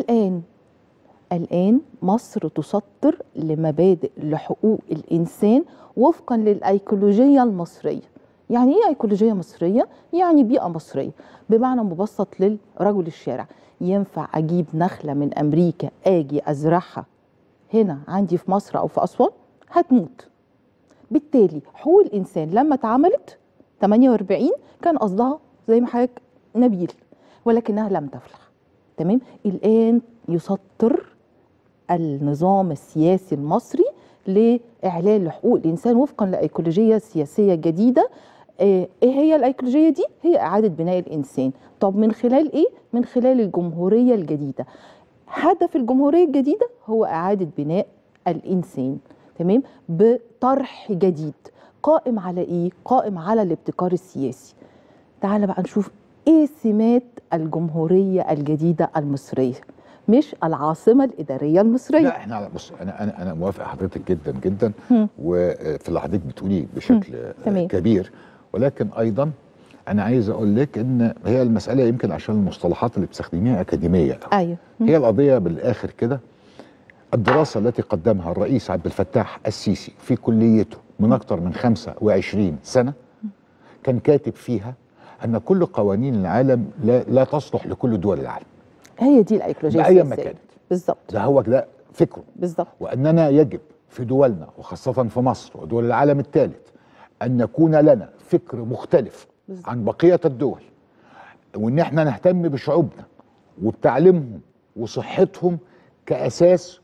الآن الآن مصر تسطر لمبادئ لحقوق الإنسان وفقا للأيكولوجية المصرية يعني إيه أيكولوجية مصرية؟ يعني بيئة مصرية بمعنى مبسط للرجل الشارع ينفع أجيب نخلة من أمريكا أجي أزرعها هنا عندي في مصر أو في أسوان هتموت بالتالي حقوق الإنسان لما اتعملت 48 كان قصدها زي ما حضرتك نبيل ولكنها لم تفلح تمام الآن يسطر النظام السياسي المصري لإعلان لحقوق الإنسان وفقا لأيكولوجية سياسية جديدة آه، إيه هي الأيكولوجية دي؟ هي إعادة بناء الإنسان طب من خلال إيه؟ من خلال الجمهورية الجديدة هدف الجمهورية الجديدة هو إعادة بناء الإنسان تمام بطرح جديد قائم على إيه؟ قائم على الابتكار السياسي تعال بقى نشوف إيه سمات الجمهورية الجديدة المصرية مش العاصمة الإدارية المصرية لا احنا على بص انا انا انا موافق حضرتك جدا جدا هم. وفي اللي حضرتك بتقوليه بشكل آه، تمام. كبير ولكن ايضا انا عايز اقول لك ان هي المساله يمكن عشان المصطلحات اللي بتستخدميها اكاديميه أيوه هي القضيه بالاخر كده الدراسه التي قدمها الرئيس عبد الفتاح السيسي في كليته من اكثر من 25 سنه كان كاتب فيها ان كل قوانين العالم لا, لا تصلح لكل دول العالم هي دي الأيكولوجية بأي السياسية مكان. بالظبط ده هو ده فكره بالظبط واننا يجب في دولنا وخاصه في مصر ودول العالم الثالث ان نكون لنا فكر مختلف بالظبط. عن بقيه الدول وان احنا نهتم بشعوبنا وبتعليمهم وصحتهم كاساس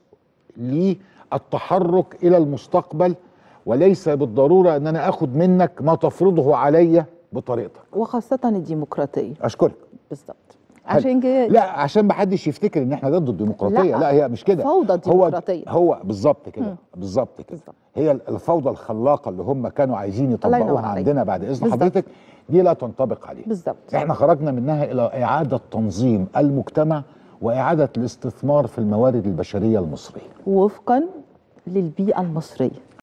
للتحرك الى المستقبل وليس بالضروره ان انا اخد منك ما تفرضه علي بطريقتك وخاصة الديمقراطية اشكرك بالظبط عشان كده لا عشان ما حدش يفتكر ان احنا ضد الديمقراطيه لا. لا, هي مش كده فوضى هو الديمقراطية. هو بالظبط كده مم. بالظبط كده بالظبط. هي الفوضى الخلاقه اللي هم كانوا عايزين الله ينور يطبقوها عليك. عندنا بعد اذن بالظبط. حضرتك دي لا تنطبق عليه بالظبط احنا خرجنا منها الى اعاده تنظيم المجتمع واعاده الاستثمار في الموارد البشريه المصريه وفقا للبيئة المصرية